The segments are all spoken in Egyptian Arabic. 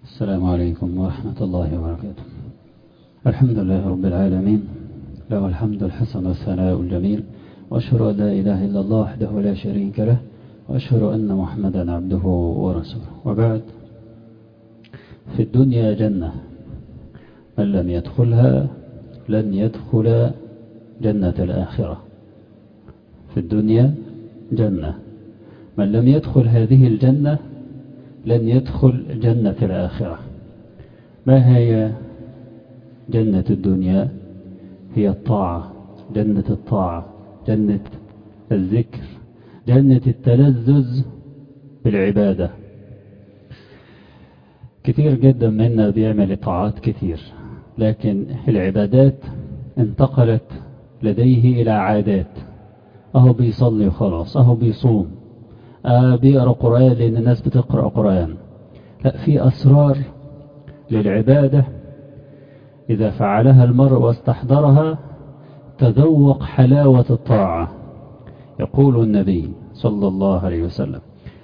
السلام عليكم ورحمة الله وبركاته الحمد لله رب العالمين له الحمد الحسن والثناء الجميل وأشهد أن لا إله إلا الله وحده لا شريك له وأشهد أن محمدا عبده ورسوله وبعد في الدنيا جنة من لم يدخلها لن يدخل جنة الآخرة في الدنيا جنة من لم يدخل هذه الجنة لن يدخل جنة الآخرة ما هي جنة الدنيا هي الطاعة جنة الطاعة جنة الذكر جنة التلذذ بالعبادة كثير جدا منا بيعمل طاعات كثير لكن العبادات انتقلت لديه إلى عادات أهو بيصلي وخلاص أهو بيصوم آه بيقرأ قرآن لأن الناس بتقرأ قرآن لا في أسرار للعبادة إذا فعلها المرء واستحضرها تذوق حلاوة الطاعة يقول النبي صلى الله عليه وسلم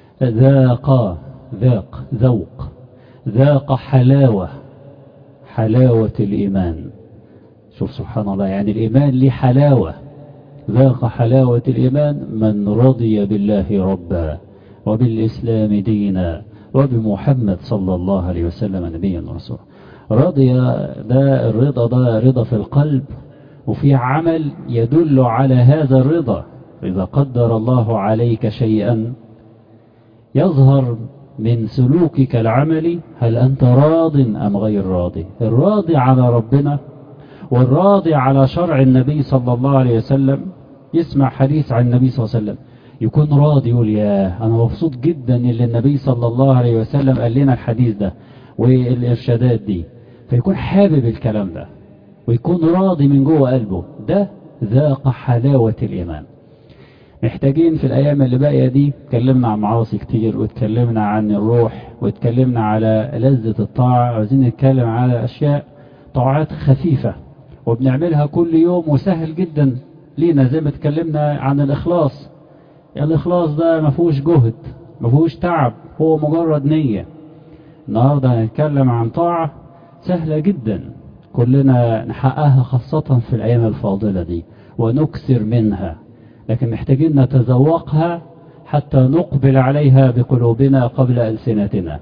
ذاق ذاق ذوق ذاق حلاوة حلاوة الإيمان شوف سبحان الله يعني الإيمان ليه حلاوة ذاق حلاوة الإيمان من رضي بالله ربا وبالإسلام دينا وبمحمد صلى الله عليه وسلم نبيا ورسولا رضي ده الرضا ده رضا في القلب وفي عمل يدل على هذا الرضا إذا قدر الله عليك شيئا يظهر من سلوكك العملي هل أنت راض أم غير راضي الراضي على ربنا والراضي على شرع النبي صلى الله عليه وسلم يسمع حديث عن النبي صلى الله عليه وسلم يكون راضي يقول ياه أنا مبسوط جدا اللي النبي صلى الله عليه وسلم قال لنا الحديث ده والإرشادات دي فيكون حابب الكلام ده ويكون راضي من جوه قلبه ده ذاق حلاوة الإيمان محتاجين في الأيام اللي باقية دي اتكلمنا عن معاصي كتير واتكلمنا عن الروح واتكلمنا على لذة الطاعة عايزين نتكلم على أشياء طاعات خفيفة وبنعملها كل يوم وسهل جدا لينا زي ما اتكلمنا عن الإخلاص الإخلاص ده ما فيهوش جهد ما فيهوش تعب هو مجرد نية النهاردة هنتكلم عن طاعة سهلة جدا كلنا نحققها خاصة في الأيام الفاضلة دي ونكسر منها لكن محتاجين نتذوقها حتى نقبل عليها بقلوبنا قبل ألسنتنا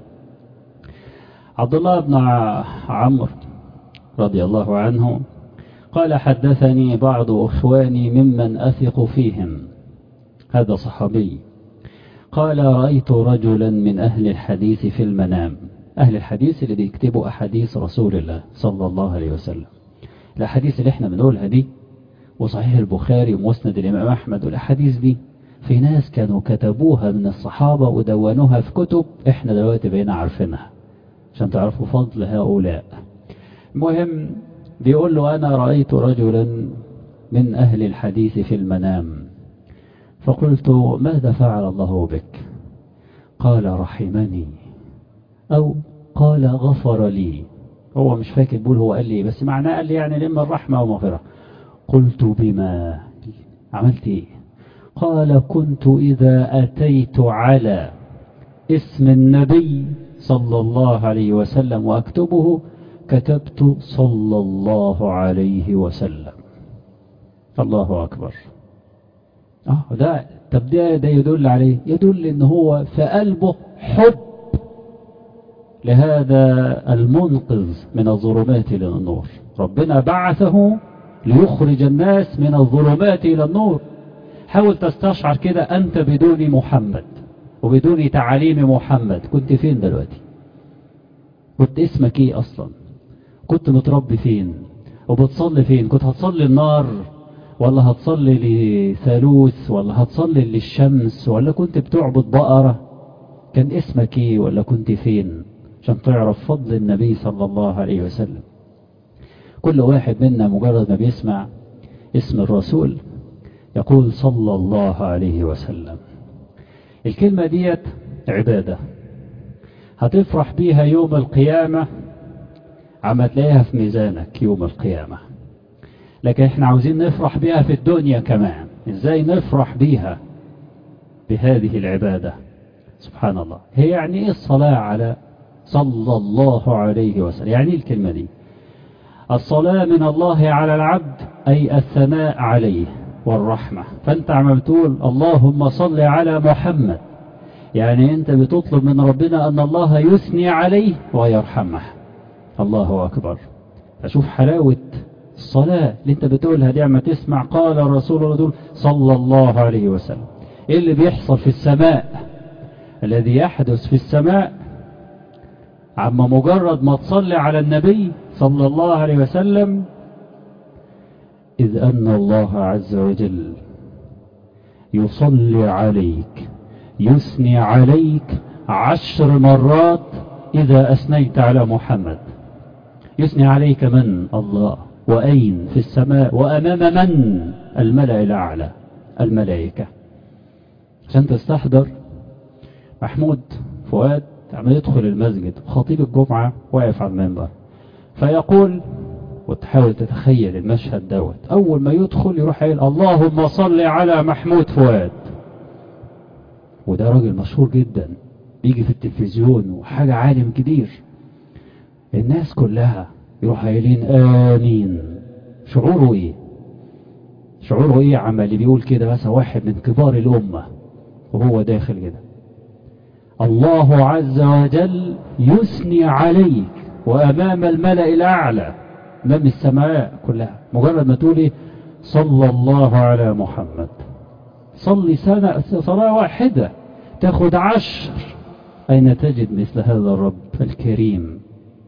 عبد الله بن عمرو رضي الله عنه قال حدثني بعض أخواني ممن أثق فيهم هذا صحابي قال رأيت رجلا من أهل الحديث في المنام أهل الحديث اللي بيكتبوا أحاديث رسول الله صلى الله عليه وسلم الأحاديث اللي احنا بنقولها دي وصحيح البخاري ومسند الإمام أحمد والأحاديث دي في ناس كانوا كتبوها من الصحابة ودونوها في كتب احنا دلوقتي بقينا عارفينها عشان تعرفوا فضل هؤلاء المهم بيقول له أنا رأيت رجلا من أهل الحديث في المنام فقلت ماذا فعل الله بك قال رحمني أو قال غفر لي هو مش فاكر بقول هو قال لي بس معناه قال لي يعني لما الرحمة ومغفرة قلت بما عملت ايه قال كنت إذا أتيت على اسم النبي صلى الله عليه وسلم وأكتبه كتبت صلى الله عليه وسلم الله أكبر اه ده طب ده, ده يدل عليه يدل ان هو في قلبه حب لهذا المنقذ من الظلمات إلى النور ربنا بعثه ليخرج الناس من الظلمات إلى النور حاول تستشعر كده أنت بدون محمد وبدون تعاليم محمد كنت فين دلوقتي كنت اسمك ايه أصلا كنت متربي فين وبتصلي فين كنت هتصلي النار ولا هتصلي لثالوث ولا هتصلي للشمس ولا كنت بتعبد بقرة كان اسمك ايه ولا كنت فين عشان تعرف فضل النبي صلى الله عليه وسلم كل واحد منا مجرد ما بيسمع اسم الرسول يقول صلى الله عليه وسلم الكلمة ديت عبادة هتفرح بيها يوم القيامة عم تلاقيها في ميزانك يوم القيامة لكن احنا عاوزين نفرح بيها في الدنيا كمان ازاي نفرح بيها بهذه العبادة سبحان الله هي يعني ايه الصلاة على صلى الله عليه وسلم يعني الكلمة دي الصلاة من الله على العبد أي الثناء عليه والرحمة فأنت عم بتقول اللهم صل على محمد يعني أنت بتطلب من ربنا أن الله يثني عليه ويرحمه الله أكبر فشوف حلاوة الصلاة اللي انت بتقولها دي عم تسمع قال رسول الله صلى الله عليه وسلم ايه اللي بيحصل في السماء الذي يحدث في السماء عما مجرد ما تصلي على النبي صلى الله عليه وسلم إذ أن الله عز وجل يصلي عليك يثني عليك عشر مرات إذا أثنيت على محمد يثني عليك من الله وأين في السماء وأمام من الملأ الأعلى الملائكة عشان تستحضر محمود فؤاد عم يدخل المسجد خطيب الجمعة واقف على المنبر فيقول وتحاول تتخيل المشهد دوت أول ما يدخل يروح يقول اللهم صل على محمود فؤاد وده راجل مشهور جدا بيجي في التلفزيون وحاجة عالم كبير الناس كلها يروح قايلين آمين شعوره إيه شعوره إيه عم اللي بيقول كده مثلا واحد من كبار الأمة وهو داخل كده الله عز وجل يثني عليك وأمام الملأ الأعلى أمام السماء كلها مجرد ما تقولي صلى الله على محمد صلي سنة صلاة واحدة تاخد عشر أين تجد مثل هذا الرب الكريم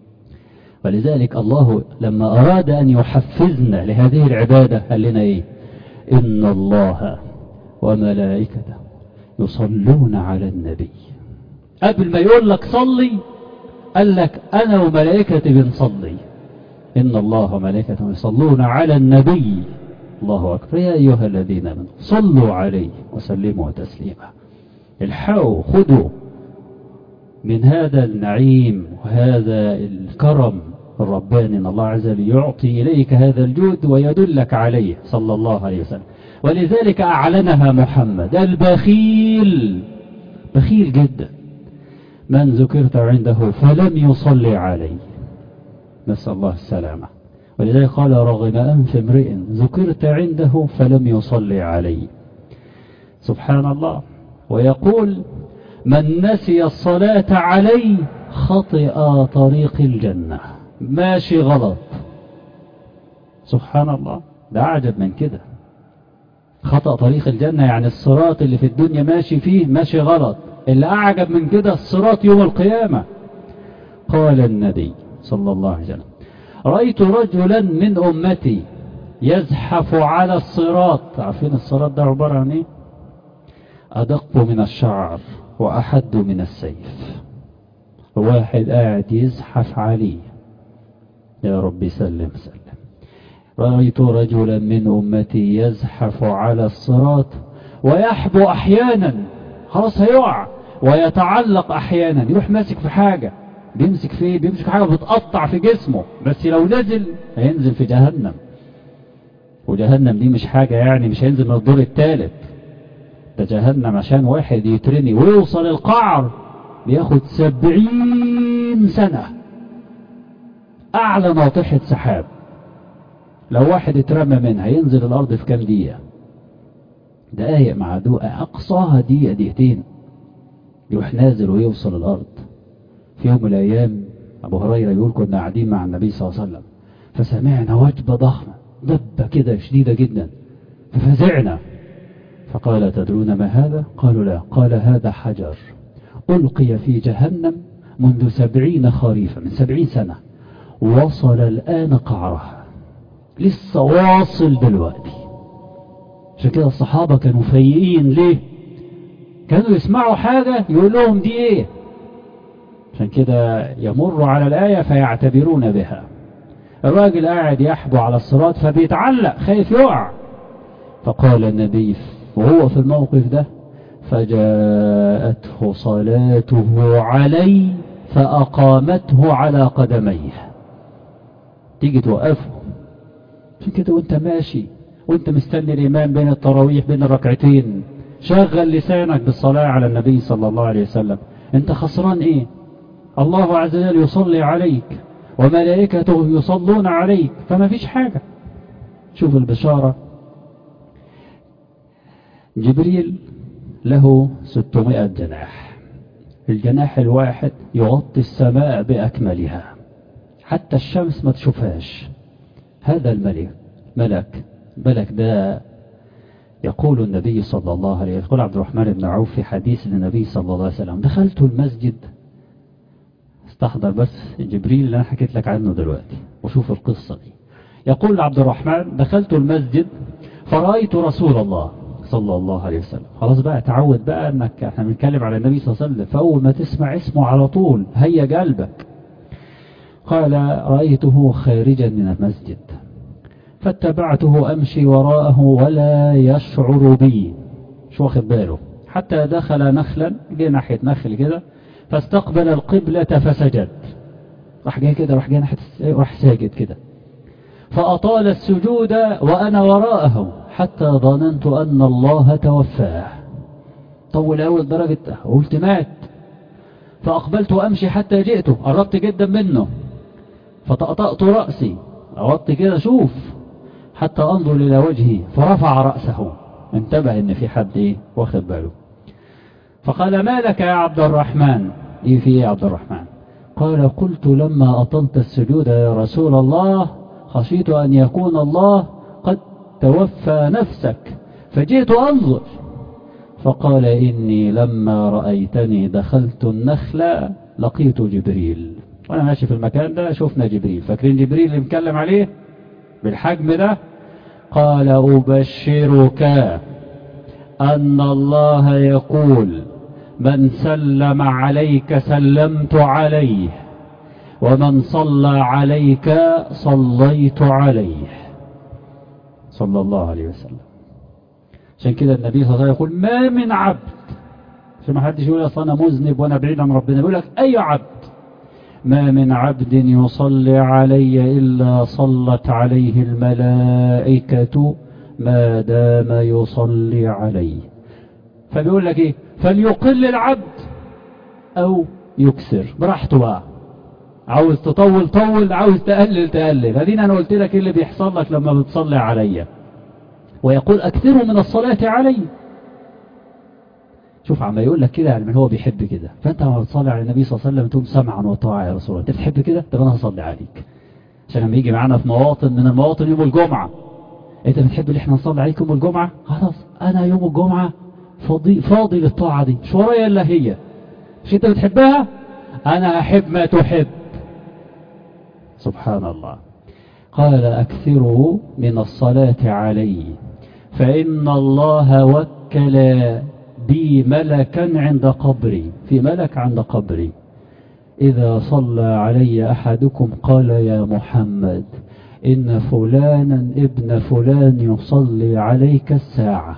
ولذلك الله لما أراد أن يحفزنا لهذه العبادة قال لنا إيه إن الله وملائكته يصلون على النبي قبل ما يقول لك صلي قال لك أنا وملائكتي بنصلي إن الله وملائكته يصلون على النبي الله أكبر يا أيها الذين آمنوا صلوا عليه وسلموا تسليما الحقوا خذوا من هذا النعيم وهذا الكرم الرباني ان الله عز وجل يعطي إليك هذا الجود ويدلك عليه صلى الله عليه وسلم ولذلك أعلنها محمد البخيل بخيل جدا من ذكرت عنده فلم يصلي عليه نسأل الله السلامة ولذلك قال رغم أنف امرئ ذكرت عنده فلم يصلي عليه سبحان الله ويقول من نسي الصلاة عليه خطئ طريق الجنة ماشي غلط سبحان الله ده أعجب من كده خطأ طريق الجنة يعني الصراط اللي في الدنيا ماشي فيه ماشي غلط اللي أعجب من كده الصراط يوم القيامة قال النبي صلى الله عليه وسلم رأيت رجلا من أمتي يزحف على الصراط عارفين الصراط ده عبارة عن ايه أدق من الشعر وأحد من السيف واحد قاعد يزحف عليه يا رب سلم سلم رأيت رجلا من أمتي يزحف على الصراط ويحبو أحيانا خلاص هيقع ويتعلق أحيانا يروح ماسك في حاجة بيمسك في ايه بيمسك في حاجة بتقطع في جسمه بس لو نزل هينزل في جهنم وجهنم دي مش حاجة يعني مش هينزل من الدور الثالث ده جهنم عشان واحد يترمي ويوصل القعر بياخد سبعين سنة أعلى ناطحة سحاب لو واحد اترمى منها ينزل الأرض في كام دقيقة دقايق معدوءة أقصاها دقيقة دقيقتين يروح نازل ويوصل الأرض في يوم من الأيام أبو هريرة يقول كنا قاعدين مع النبي صلى الله عليه وسلم فسمعنا وجبة ضخمة ضبة كده شديدة جدا ففزعنا فقال تدرون ما هذا قالوا لا قال هذا حجر ألقي في جهنم منذ سبعين خريفا من سبعين سنة وصل الآن قعرها لسه واصل دلوقتي عشان كده الصحابة كانوا فايقين ليه كانوا يسمعوا حاجة يقول لهم دي ايه عشان كده يمروا على الآية فيعتبرون بها الراجل قاعد يحبو على الصراط فبيتعلق خايف يقع فقال النبي وهو في الموقف ده فجاءته صلاته علي فأقامته على قدميه تيجي توقفه عشان كده وانت ماشي وانت مستني الإمام بين التراويح بين الركعتين شغل لسانك بالصلاة على النبي صلى الله عليه وسلم انت خسران ايه الله عز وجل يصلي عليك وملائكته يصلون عليك فما فيش حاجة شوف البشارة جبريل له 600 جناح الجناح الواحد يغطي السماء بأكملها حتى الشمس ما تشوفهاش هذا الملك ملك ملك ده يقول النبي صلى الله عليه وسلم يقول عبد الرحمن بن عوف في حديث للنبي صلى الله عليه وسلم دخلت المسجد استحضر بس جبريل اللي انا حكيت لك عنه دلوقتي وشوف القصة دي يقول عبد الرحمن دخلت المسجد فرأيت رسول الله صلى الله عليه وسلم خلاص بقى تعود بقى انك احنا بنتكلم على النبي صلى الله عليه وسلم فاول ما تسمع اسمه على طول هيا قلبك قال رأيته خارجا من المسجد فاتبعته أمشي وراءه ولا يشعر بي شو واخد باله حتى دخل نخلا جه ناحية نخل كده فاستقبل القبلة فسجد راح جاي كده راح جاي ناحية راح ساجد كده فأطال السجود وأنا وراءه حتى ظننت أن الله توفاه طول أول درجة قلت مات فأقبلت أمشي حتى جئته قربت جدا منه فطأطأت رأسي أوطي كده شوف حتى أنظر إلى وجهه فرفع رأسه انتبه إن في حد إيه واخد باله فقال ما لك يا عبد الرحمن إيه في إيه يا عبد الرحمن قال قلت لما أطلت السجود يا رسول الله خشيت أن يكون الله قد توفى نفسك فجئت أنظر فقال إني لما رأيتني دخلت النخلة لقيت جبريل وأنا ماشي في المكان ده شفنا جبريل فاكرين جبريل اللي مكلم عليه بالحجم ده قال أبشرك أن الله يقول من سلم عليك سلمت عليه ومن صلى عليك صليت عليه صلى الله عليه وسلم عشان كده النبي صلى الله عليه وسلم يقول ما من عبد عشان ما حدش يقول اصل انا مذنب وانا بعيد عن ربنا يقول لك اي عبد ما من عبد يصلي علي إلا صلت عليه الملائكة ما دام يصلي علي فبيقول لك ايه فليقل العبد او يكسر براحته بقى عاوز تطول طول عاوز تقلل تقلل هذين انا قلت لك ايه اللي بيحصل لك لما بتصلي عليا ويقول اكثروا من الصلاة علي شوف عم يقول لك كده يعني هو بيحب كده فانت لما بتصلي على النبي صلى الله عليه وسلم تقوم سمعا وطاعة يا رسول الله انت بتحب كده طب انا هصلي عليك عشان لما يجي معانا في مواطن من المواطن يوم الجمعة انت بتحب اللي احنا نصلي عليك يوم الجمعة خلاص انا يوم الجمعة فاضي فاضي للطاعة دي مش ورايا الا هي مش انت بتحبها انا احب ما تحب سبحان الله قال اكثروا من الصلاة علي فان الله وكل بي ملكا عند قبري في ملك عند قبري إذا صلى علي أحدكم قال يا محمد إن فلانا ابن فلان يصلي عليك الساعة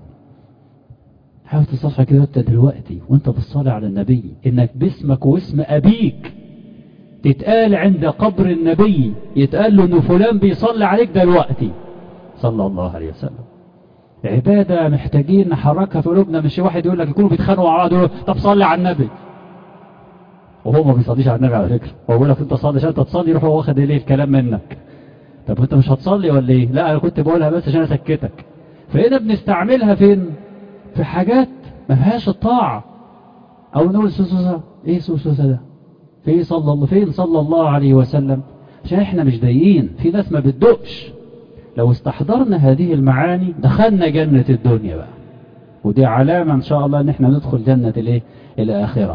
حاول تصحى كده انت دلوقتي وانت بتصلي على النبي انك باسمك واسم ابيك تتقال عند قبر النبي يتقال له ان فلان بيصلي عليك دلوقتي صلى الله عليه وسلم عبادة محتاجين نحركها في قلوبنا مش واحد يقول لك يكونوا بيتخانقوا مع بعض يقول طب صلي على النبي وهو ما بيصليش على النبي على فكرة هو بيقول لك انت صلي عشان انت تصلي يروح هو واخد ايه الكلام منك طب انت مش هتصلي ولا ايه لا انا كنت بقولها بس عشان اسكتك فهنا بنستعملها فين في حاجات ما فيهاش الطاعة او نقول سوسوسة ايه سوسوسة ده في صلى الله فين صلى الله عليه وسلم عشان احنا مش ضايقين في ناس ما بتدقش لو استحضرنا هذه المعاني دخلنا جنة الدنيا بقى ودي علامة ان شاء الله ان احنا ندخل جنة الايه الاخرة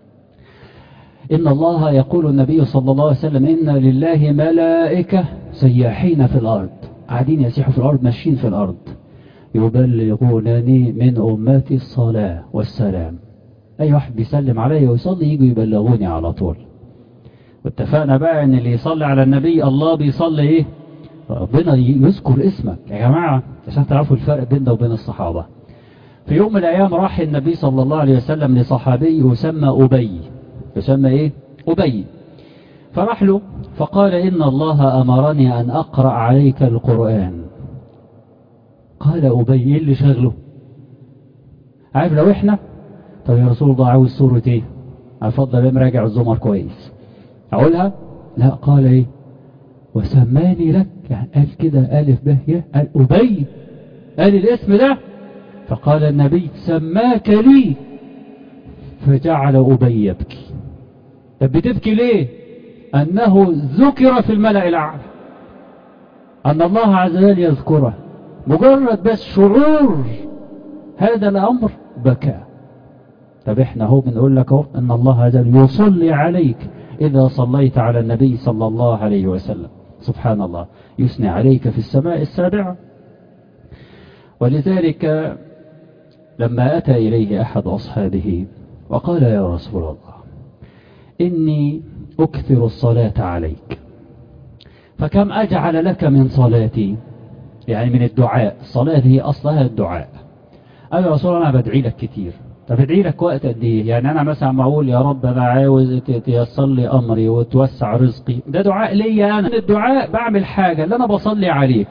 ان الله يقول النبي صلى الله عليه وسلم ان لله ملائكة سياحين في الارض قاعدين يسيحوا في الارض ماشيين في الارض يبلغونني من امتي الصلاة والسلام اي واحد بيسلم علي ويصلي يجوا يبلغوني على طول واتفقنا بقى ان اللي يصلي على النبي الله بيصلي ايه ربنا يذكر اسمك يا جماعة عشان تعرفوا الفرق بيننا وبين الصحابة في يوم من الأيام راح النبي صلى الله عليه وسلم لصحابي يسمى أبي يسمى إيه؟ أبي فراح له فقال إن الله أمرني أن أقرأ عليك القرآن قال أبي إيه اللي شغله عارف لو إحنا طب يا رسول الله عاوز سورة إيه افضل مراجع الزمر كويس اقولها لا قال ايه وسماني لك يعني قال كده الف ب ي قال ابي قال الاسم ده فقال النبي سماك لي فجعل ابي يبكي طب بتبكي ليه انه ذكر في الملأ الاعلى ان الله عز وجل يذكره مجرد بس شعور هذا الامر بكى طب احنا هو بنقول لك اهو ان الله عز وجل يصلي عليك اذا صليت على النبي صلى الله عليه وسلم سبحان الله يثني عليك في السماء السابعة ولذلك لما أتى إليه أحد أصحابه وقال يا رسول الله إني أكثر الصلاة عليك فكم أجعل لك من صلاتي يعني من الدعاء الصلاة هي أصلها الدعاء قال يا رسول الله أنا بدعي لك كتير طب ادعي لك وقت قد ايه يعني انا مثلا ما اقول يا رب انا عاوز تيسر لي امري وتوسع رزقي ده دعاء ليا انا الدعاء بعمل حاجه اللي انا بصلي عليك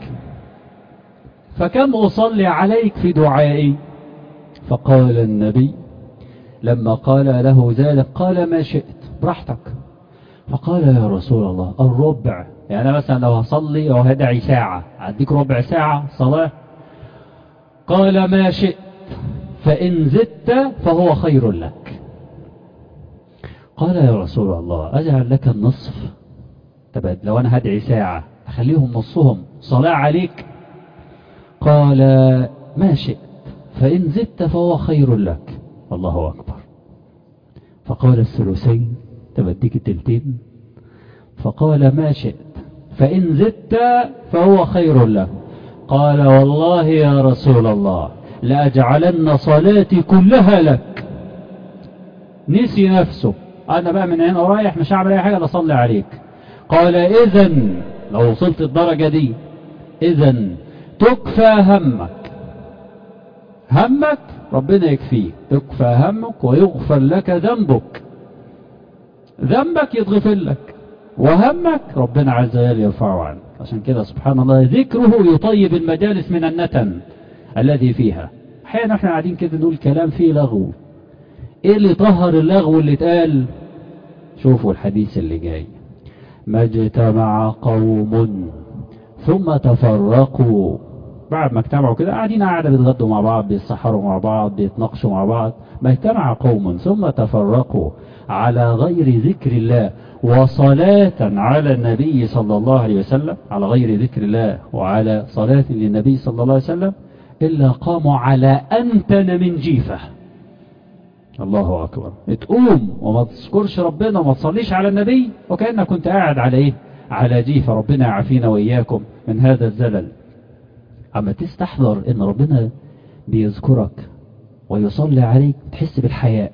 فكم اصلي عليك في دعائي فقال النبي لما قال له ذلك قال ما شئت براحتك فقال يا رسول الله الربع يعني مثلا لو هصلي او هدعي ساعه اديك ربع ساعه صلاه قال ما شئت فإن زدت فهو خير لك قال يا رسول الله أجعل لك النصف طب لو أنا هدعي ساعة أخليهم نصهم صلاة عليك قال ما شئت فإن زدت فهو خير لك الله أكبر فقال الثلثين تبديك التلتين فقال ما شئت فإن زدت فهو خير لك قال والله يا رسول الله لأجعلن صلاتي كلها لك نسي نفسه أنا بقى من هنا رايح مش هعمل أي حاجة أصلي عليك قال إذا لو وصلت الدرجة دي إذا تكفى همك همك ربنا يكفيه تكفى همك ويغفر لك ذنبك ذنبك يتغفر لك وهمك ربنا عز وجل يرفعه عنك عشان كده سبحان الله ذكره يطيب المجالس من النتن الذي فيها احيانا احنا قاعدين كده نقول كلام فيه لغو ايه اللي طهر اللغو اللي اتقال شوفوا الحديث اللي جاي ما اجتمع قوم ثم تفرقوا بعد ما اجتمعوا كده قاعدين قاعدة بيتغدوا مع بعض بيتسحروا مع بعض بيتناقشوا مع بعض ما اجتمع قوم ثم تفرقوا على غير ذكر الله وصلاة على النبي صلى الله عليه وسلم على غير ذكر الله وعلى صلاة للنبي صلى الله عليه وسلم إلا قاموا على أنتن من جيفة الله أكبر تقوم وما تذكرش ربنا وما تصليش على النبي وكأنك كنت قاعد على إيه على جيفة ربنا يعافينا وإياكم من هذا الزلل أما تستحضر إن ربنا بيذكرك ويصلي عليك تحس بالحياء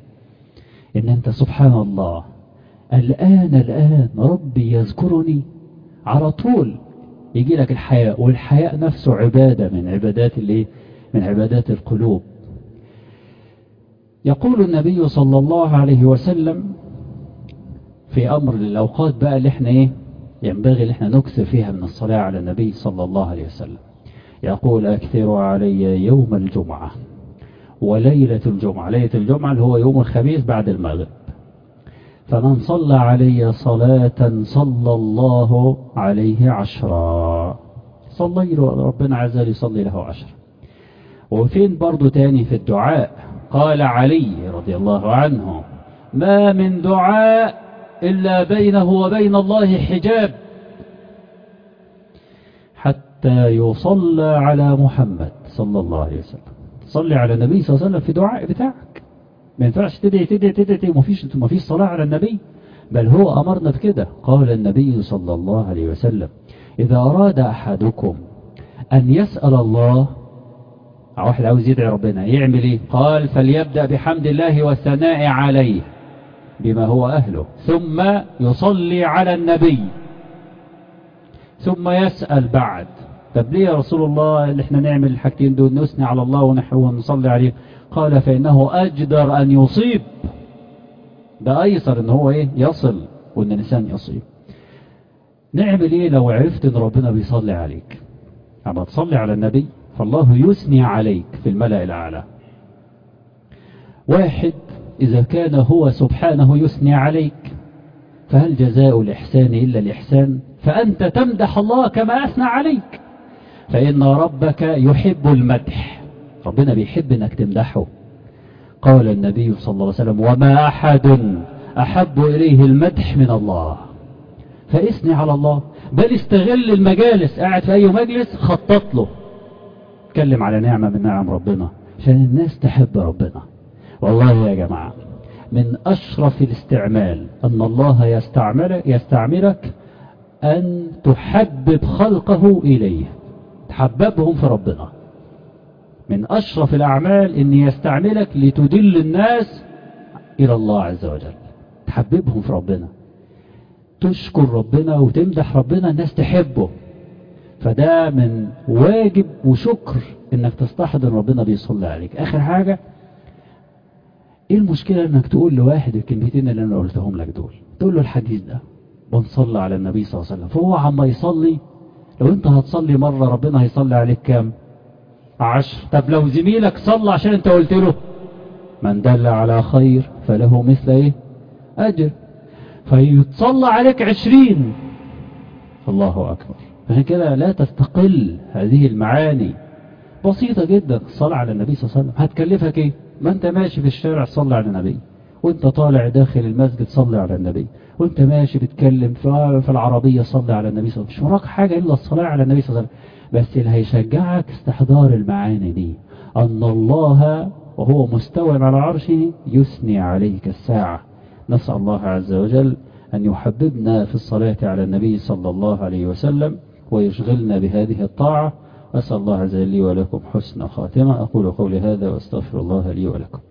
إن أنت سبحان الله الآن الآن ربي يذكرني على طول يجي لك الحياء والحياء نفسه عبادة من عبادات الايه من عبادات القلوب يقول النبي صلى الله عليه وسلم في أمر الأوقات بقى اللي احنا ايه ينبغي اللي احنا نكثر فيها من الصلاة على النبي صلى الله عليه وسلم يقول أكثروا علي يوم الجمعة وليلة الجمعة ليلة الجمعة اللي هو يوم الخميس بعد المغرب فمن صلى علي صلاة صلى الله عليه عشرا صلي ربنا عز وجل يصلي له عشرا وفين برضو تاني في الدعاء قال علي رضي الله عنه ما من دعاء إلا بينه وبين الله حجاب حتى يصلى على محمد صلى الله عليه وسلم صلي على النبي صلى الله عليه وسلم في دعاء بتاعك ما ينفعش تدعي تدعي تدعي ومفيش مفيش صلاة على النبي بل هو أمرنا بكده قال النبي صلى الله عليه وسلم إذا أراد أحدكم أن يسأل الله واحد عاوز يدعي ربنا يعمل ايه قال فليبدأ بحمد الله والثناء عليه بما هو أهله ثم يصلي على النبي ثم يسأل بعد طب ليه يا رسول الله اللي احنا نعمل الحاجتين دول نثني على الله ونحو ونصلي عليه قال فإنه أجدر أن يصيب ده أيسر ان هو ايه يصل وان الإنسان يصيب نعمل ايه لو عرفت ان ربنا بيصلي عليك اما تصلي على النبي فالله يثني عليك في الملأ الأعلى واحد إذا كان هو سبحانه يثني عليك فهل جزاء الإحسان إلا الإحسان فأنت تمدح الله كما أثنى عليك فإن ربك يحب المدح ربنا بيحب أنك تمدحه قال النبي صلى الله عليه وسلم وما أحد أحب إليه المدح من الله فاثني على الله بل استغل المجالس قاعد في أي مجلس خطط له اتكلم على نعمة من نعم ربنا عشان الناس تحب ربنا والله يا جماعة من أشرف الاستعمال أن الله يستعملك, يستعملك أن تحبب خلقه إليه تحببهم في ربنا من أشرف الأعمال أن يستعملك لتدل الناس إلى الله عز وجل تحببهم في ربنا تشكر ربنا وتمدح ربنا الناس تحبه فده من واجب وشكر انك تستحضر ربنا بيصلي عليك اخر حاجة ايه المشكلة انك تقول لواحد الكلمتين اللي انا قلتهم لك دول تقول له الحديث ده بنصلي على النبي صلى الله عليه وسلم فهو عما يصلي لو انت هتصلي مرة ربنا هيصلي عليك كام عشر طب لو زميلك صلى عشان انت قلت له من دل على خير فله مثل ايه اجر فيتصلى عليك عشرين الله اكبر عشان كده لا تستقل هذه المعاني بسيطة جدا الصلاة على النبي صلى الله عليه وسلم هتكلفك ايه ما انت ماشي في الشارع صلي على النبي وانت طالع داخل المسجد صلي على النبي وانت ماشي بتكلم في العربية صلي على النبي صلى الله عليه وسلم مش وراك حاجة الا الصلاة على النبي صلى الله عليه وسلم بس اللي هيشجعك استحضار المعاني دي ان الله وهو مستوى على عرشه يثني عليك الساعة نسأل الله عز وجل أن يحببنا في الصلاة على النبي صلى الله عليه وسلم ويشغلنا بهذه الطاعة أسأل الله عز وجل لي ولكم حسن خاتمة أقول قولي هذا واستغفر الله لي ولكم